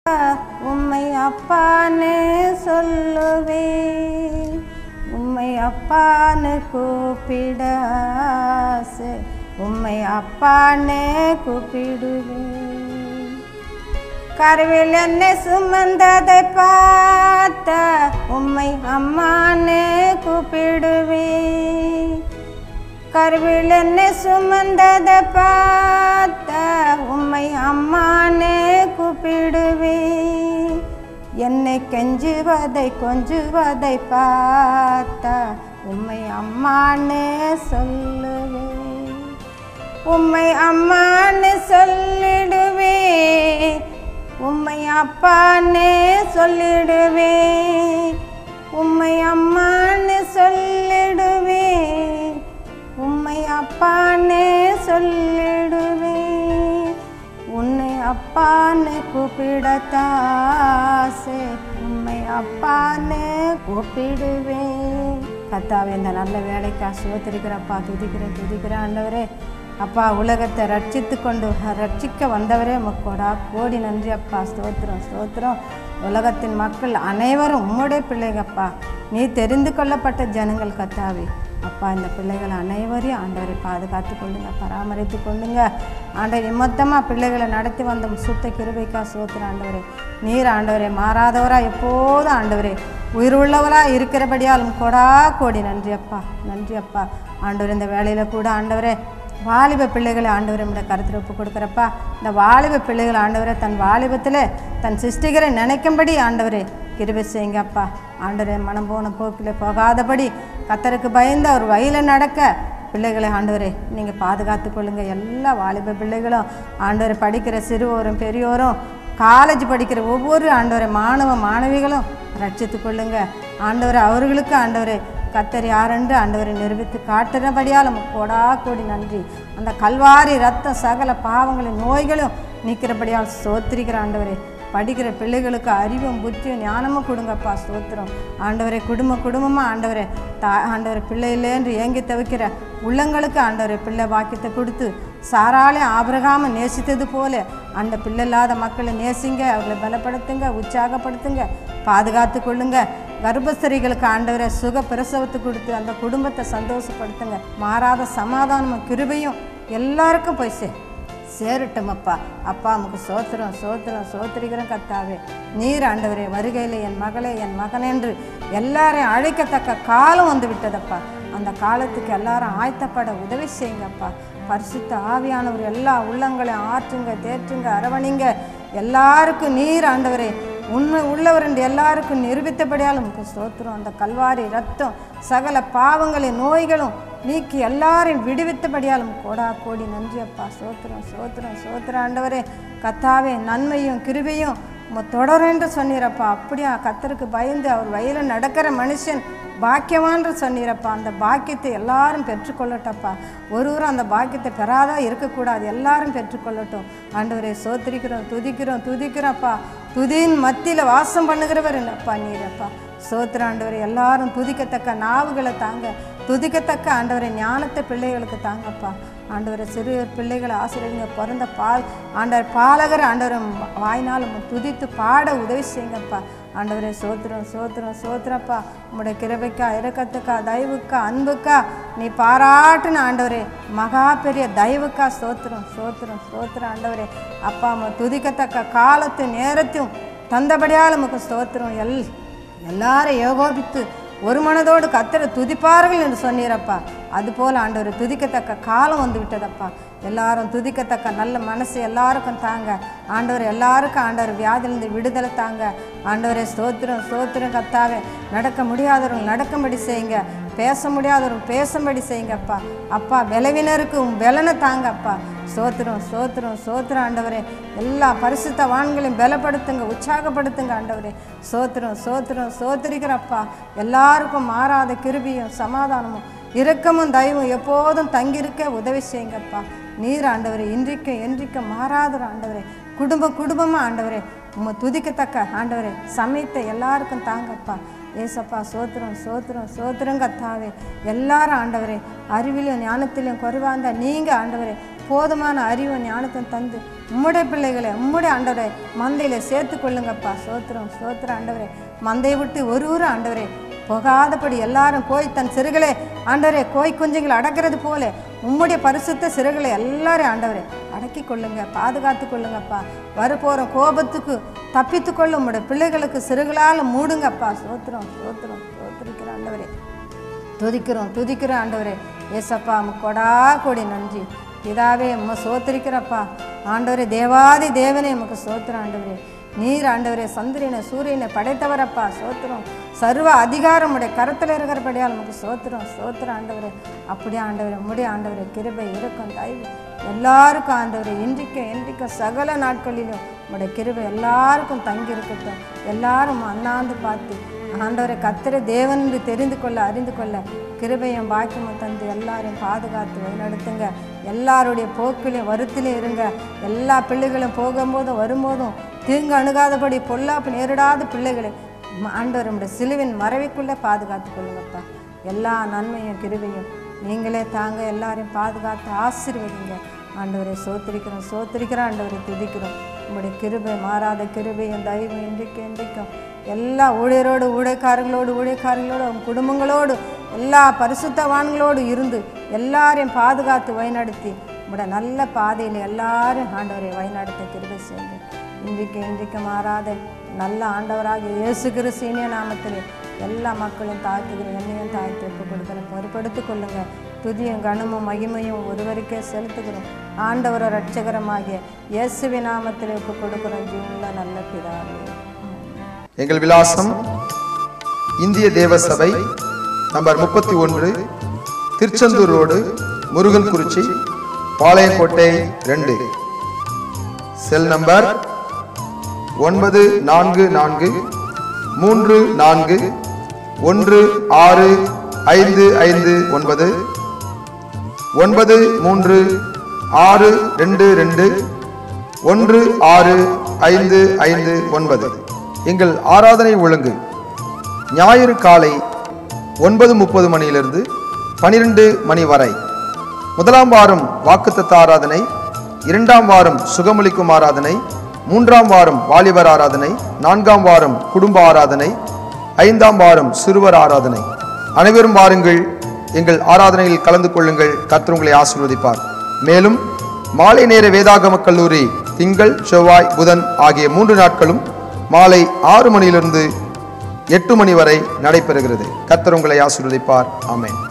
உம்மை அப்பான்னு சொல்லுவே உம்மை அப்பான்னு கூப்பிட ஆசை. உம்மை அப்பான்னு கூப்பிடுவேன் கருவில் என்னை சுமந்ததை பார்த்த உம்மை அம்மானே கூப்பிடுவேன் கருவில் என்னை சுமந்ததை பார்த்த உம்மை அம்மானே கூப்பிடுவேன் என்னை கெஞ்சுவதை கொஞ்சுவதை பார்த்த உம்மை அம்மானே சொல்லுவேன் உம்மை அம்மான்னு சொல்லிடுவே உம்மை அப்பான்னு சொல்லிடுவே உம்மை அம்மான்னு சொல்லிடுவே உம்மை அப்பான்னு சொல்லிடுவே உன்னை அப்பான்னு கூப்பிடத்தாசே உம்மை அப்பான்னு கூப்பிடுவேன் கத்தாவே இந்த நல்ல வேலைக்கா சுவத்திருக்கிறப்பா துதிக்கிறேன் துதிக்கிறேன் ஆண்டவரே அப்பா உலகத்தை ரட்சித்து கொண்டு ரட்சிக்க வந்தவரே முக்கோடா கோடி நன்றி அப்பா ஸ்தோத்திரம் ஸ்தோத்திரம் உலகத்தின் மக்கள் அனைவரும் உம்முடைய பிள்ளைகப்பா நீ தெரிந்து கொள்ளப்பட்ட ஜனங்கள் கத்தாவே அப்பா இந்த பிள்ளைகள் அனைவரையும் ஆண்டவரை பாதுகாத்து கொள்ளுங்க பராமரித்து கொள்ளுங்க ஆண்டவர் மொத்தமாக பிள்ளைகளை நடத்தி வந்த சுத்த கிருபைக்கா சோத்திர ஆண்டவரே நீர் ஆண்டவரே மாறாதவரா எப்போதும் ஆண்டவரே உயிருள்ளவரா இருக்கிறபடியாலும் கொடா கோடி நன்றி அப்பா நன்றி அப்பா ஆண்டவர் இந்த வேலையில் கூட ஆண்டவரே வாலிப பிள்ளைகளை ஆண்டவரை நம்முடைய கருத்தில் ஒப்பு கொடுக்குறப்பா இந்த வாலிப பிள்ளைகள் ஆண்டவரை தன் வாலிபத்தில் தன் சிருஷ்டிகரை நினைக்கும்படி ஆண்டவரே கிருபை செய்யுங்க அப்பா ஆண்டவரே மனம் போன போக்கில் போகாதபடி கத்தருக்கு பயந்து அவர் வயலில் நடக்க பிள்ளைகளை ஆண்டவரே நீங்கள் பாதுகாத்து கொள்ளுங்க எல்லா வாலிப பிள்ளைகளும் ஆண்டவரை படிக்கிற சிறுவோரும் பெரியோரும் காலேஜ் படிக்கிற ஒவ்வொரு ஆண்டவரை மாணவ மாணவிகளும் ரட்சித்து கொள்ளுங்க ஆண்டவரை அவர்களுக்கு ஆண்டவரை கத்தர் யாரென்று ஆண்டவரை நிரூபித்து காட்டுறபடியால் நமக்கு கோடா கோடி நன்றி அந்த கல்வாரி ரத்தம் சகல பாவங்களின் நோய்களும் நீக்கிறபடியால் சோத்திரிக்கிற ஆண்டவரே படிக்கிற பிள்ளைகளுக்கு அறிவும் புத்தியும் ஞானமும் கொடுங்கப்பா ஸ்தோத்திரம் ஆண்டவரே குடும்ப குடும்பமாக ஆண்டவரே தா ஆண்டவரை பிள்ளை இல்லைன்று ஏங்கி தவிக்கிற உள்ளங்களுக்கு ஆண்டவரை பிள்ளை பாக்கியத்தை கொடுத்து சாராலே ஆபிரகாம நேசித்தது போல அந்த பிள்ளை இல்லாத மக்களை நேசிங்க அவர்களை பலப்படுத்துங்க உற்சாகப்படுத்துங்க பாதுகாத்து கொள்ளுங்க கர்ப்பஸ்திரிகளுக்கு ஆண்டவரை சுக பிரசவத்தை கொடுத்து அந்த குடும்பத்தை சந்தோஷப்படுத்துங்க மாறாத சமாதானமும் கிருபையும் எல்லாருக்கும் போய் சே சேரட்டும் அப்பா அப்பா நமக்கு சோத்திரம் சோத்திரம் சோத்திரிக்கிறோம் கத்தாவே நீர் ஆண்டவரே வருகையில் என் மகளே என் மகன் என்று எல்லாரையும் அழைக்கத்தக்க காலம் வந்து விட்டதப்பா அந்த காலத்துக்கு எல்லாரும் ஆயத்தப்பட உதவி செய்யுங்கப்பா பரிசுத்த ஆவியானவர் எல்லா உள்ளங்களையும் ஆற்றுங்க தேற்றுங்க அரவணிங்க எல்லாருக்கும் நீர் ஆண்டவரே உண்மை உள்ளவர் என்று எல்லாருக்கும் நிரூபித்தபடியால் உமக்கு ஸ்தோத்திரம் அந்த கல்வாரி ரத்தம் சகல பாவங்களின் நோய்களும் நீக்கி எல்லாரையும் விடுவித்தபடியால் உமக்கு கோடா கோடி நன்றி அப்பா சோத்திரம் சோத்திரம் சோத்திரம் ஆண்டவரே கத்தாவே நன்மையும் கிருபையும் உம்மை தொடரும் என்று சொன்னீரப்பா அப்படியா கத்தருக்கு பயந்து அவர் வயலில் நடக்கிற மனுஷன் பாக்கியவான்று சொன்னீரப்பா அந்த பாக்கியத்தை எல்லாரும் பெற்றுக்கொள்ளட்டப்பா ஒருவரும் அந்த பாக்கியத்தை பெறாதா இருக்கக்கூடாது எல்லாரும் பெற்றுக்கொள்ளட்டும் ஆண்டவரை சோத்திரிக்கிறோம் துதிக்கிறோம் துதிக்கிறோம்ப்பா துதியின் மத்தியில் வாசம் பண்ணுகிறவர் என்னப்பா நீரப்பா சோத்திர ஆண்டவரை எல்லாரும் துதிக்கத்தக்க நாவுகளை தாங்க துதிக்கத்தக்க ஆண்டவரை ஞானத்தை பிள்ளைகளுக்கு தாங்கப்பா ஆண்டவரை சிறு பிள்ளைகளை ஆசிரியங்க பிறந்த பால் ஆண்டவர் பாலகர் ஆண்டவரை வாய்னால் துதித்து பாட உதவி செய்யுங்கப்பா ஆண்டவரே சோத்திரம் சோத்திரம் சோத்திரப்பா உம்முடைய கிருபைக்கா இரக்கத்துக்கா தயவுக்கா அன்புக்கா நீ பாராட்டுன ஆண்டவரே மகா பெரிய தயவுக்கா சோத்திரம் சோத்திரம் சோத்திரம் ஆண்டவரே அப்பா அம்மா துதிக்கத்தக்க காலத்து நேரத்தையும் தந்தபடியால் நமக்கு ஸ்தோத்திரம் எல் எல்லாரும் ஏகோபித்து ஒரு மனதோடு கத்தரை துதிப்பார்கள் என்று சொன்னீரப்பா அதுபோல் ஆண்டவர் துதிக்கத்தக்க காலம் வந்து விட்டதப்பா எல்லாரும் துதிக்கத்தக்க நல்ல மனசு எல்லாருக்கும் தாங்க ஆண்டவர் எல்லாருக்கும் ஆண்டவர் வியாதிலிருந்து விடுதலை தாங்க ஆண்டவரே ஸ்தோத்திரம் ஸ்தோத்திரம் கத்தாவே நடக்க முடியாதவர்கள் நடக்கும்படி செய்யுங்க பேச முடியாதவர்கள் பேசும்படி செய்யுங்கப்பா அப்பா பலவினருக்கு உன் பலனை தாங்கப்பா சோத்திரம் சோத்திரம் சோத்திரம் ஆண்டவரே எல்லா பரிசுத்த வான்களையும் பலப்படுத்துங்க உற்சாகப்படுத்துங்க ஆண்டவரே சோத்திரம் சோத்திரம் சோத்திரிக்கிறப்பா எல்லாருக்கும் மாறாத கிருபியும் சமாதானமும் இரக்கமும் தயவும் எப்போதும் தங்கியிருக்க உதவி செய்யுங்கப்பா நீர் ஆண்டவரே இன்றைக்கும் என்றைக்கும் மாறாத ஆண்டவரே குடும்ப குடும்பமாக ஆண்டவரே உம்மை துதிக்கத்தக்க ஆண்டவரே சமயத்தை எல்லாருக்கும் தாங்கப்பா ஏசப்பா சோத்திரம் சோத்திரம் சோத்திரம் கத்தாவே எல்லாரும் ஆண்டவரே அறிவிலும் ஞானத்திலும் குறைவாக இருந்தால் நீங்கள் ஆண்டவரே போதுமான அறிவும் ஞானத்தை தந்து உம்முடைய பிள்ளைகளை உம்முடைய ஆண்டவரை மந்தையில் சேர்த்து கொள்ளுங்கப்பா சோத்திரம் சோத்திரம் ஆண்டவரே மந்தையை விட்டு ஒரு ஊர் ஆண்டவரே போகாதபடி எல்லாரும் கோய் தன் சிறுகளை ஆண்டவரே கோய் குஞ்சுங்களை அடக்கிறது போல உம்முடைய பரிசுத்த சிறுகளை எல்லாரும் ஆண்டவரே அடக்கி கொள்ளுங்க பாதுகாத்து கொள்ளுங்கப்பா வரப்போகிற கோபத்துக்கு தப்பித்து கொள்ள உம்முடைய பிள்ளைகளுக்கு சிறுகளால் மூடுங்கப்பா சோத்திரம் சோத்திரம் சோத்திரிக்கிற ஆண்டவரே துதிக்கிறோம் துதிக்கிறோம் ஆண்டவரே ஏசப்பா கொடா கொடி நன்றி பிதாவே உம்மை சோத்திரிக்கிறப்பா ஆண்டவரே தேவாதி தேவனே உமக்கு சோத்திரம் ஆண்டவரே நீர் ஆண்டவரே சந்திரனை சூரியனை படைத்தவரப்பா சோத்திரம் சர்வ அதிகாரம் உடைய கரத்தில் இருக்கிறபடியால் நமக்கு சோத்திரம் சோத்திரம் ஆண்டவரே அப்படியே ஆண்டவரே உம்முடைய ஆண்டவரே கிருபை இருக்கும் தயவு எல்லாருக்கும் ஆண்டவரே இன்றைக்கும் இன்றைக்கும் சகல நாட்களிலும் உடைய கிருபை எல்லாருக்கும் தங்கி இருக்கட்டும் எல்லாரும் அண்ணாந்து பார்த்து ஆண்டவரை கத்திர தேவன் என்று தெரிந்து கொள்ள அறிந்து கொள்ள கிருபையும் பாக்கியமும் தந்து எல்லாரையும் பாதுகாத்து வழிநடத்துங்க எல்லாருடைய போக்கிலையும் வருத்திலையும் இருங்க எல்லா பிள்ளைகளும் போகும்போதும் வரும்போதும் தீங்கு அணுகாதபடி பொல்லாப்பு நேரிடாத பிள்ளைகளை ம- ஆண்டவர் நம்முடைய சிலுவின் மறைவுக்குள்ளே பாதுகாத்து கொள்ளுங்கப்பா எல்லா நன்மையும் கிருபையும் நீங்களே தாங்க எல்லாரையும் பாதுகாத்து ஆசீர்வதிங்க ஆண்டவரை சோத்திரிக்கிறோம் சோத்திரிக்கிறோம் ஆண்டவரை துதிக்கிறோம் உங்களுடைய கிருபை மாறாத கிருபையும் தயவும் இன்றைக்கு இன்றைக்கும் எல்லா ஊழியரோடு ஊழியக்காரங்களோடு ஊழியக்காரங்களோடு அவங்க குடும்பங்களோடு எல்லா பரிசுத்தவான்களோடு இருந்து எல்லாரையும் பாதுகாத்து வழிநடத்தி உங்களோட நல்ல பாதையில் எல்லாரும் ஆண்டவரை வழிநடத்த கிருபை செய்யுங்க இன்றைக்கு இன்றைக்கு மாறாத நல்ல ஆண்டவராக இயேசு கிறிஸ்தினிய நாமத்தில் எல்லா மக்களையும் தாழ்த்துகிறேன் என்னையும் தாழ்த்து ஒப்பு கொடுக்குறேன் பொறுப்படுத்திக் கொள்ளுங்க துதியும் கனமும் மகிமையும் ஒருவருக்கே செலுத்துகிறோம் ஆண்டவர ரட்சகரமாகிய இயேசுவி நாமத்தில் ஒப்பு கொடுக்குறோம் ஜீவனுள்ள நல்ல பிதாவே எங்கள் விலாசம் இந்திய தேவ சபை நம்பர் முப்பத்தி ஒன்று திருச்செந்தூர் ரோடு முருகன் குறிச்சி பாளையங்கோட்டை ரெண்டு செல் நம்பர் ஒன்பது நான்கு நான்கு மூன்று நான்கு ஒன்று ஆறு ஐந்து ஐந்து ஒன்பது ஒன்பது மூன்று ஆறு ரெண்டு ரெண்டு ஒன்று ஆறு ஐந்து ஐந்து ஒன்பது எங்கள் ஆராதனை ஒழுங்கு ஞாயிறு காலை ஒன்பது முப்பது மணியிலிருந்து பனிரெண்டு மணி வரை முதலாம் வாரம் வாக்குத்தத்த ஆராதனை இரண்டாம் வாரம் சுகமளிக்கும் ஆராதனை மூன்றாம் வாரம் வாலிபர் ஆராதனை நான்காம் வாரம் குடும்ப ஆராதனை ஐந்தாம் வாரம் சிறுவர் ஆராதனை அனைவரும் வாருங்கள் எங்கள் ஆராதனையில் கலந்து கொள்ளுங்கள் கர்த்தர் உங்களை ஆசீர்வதிப்பார் மேலும் மாலை நேர வேதாகம கல்லூரி திங்கள் செவ்வாய் புதன் ஆகிய மூன்று நாட்களும் மாலை ஆறு மணியிலிருந்து எட்டு மணி வரை நடைபெறுகிறது கர்த்தர் உங்களை ஆசீர்வதிப்பார் ஆமென்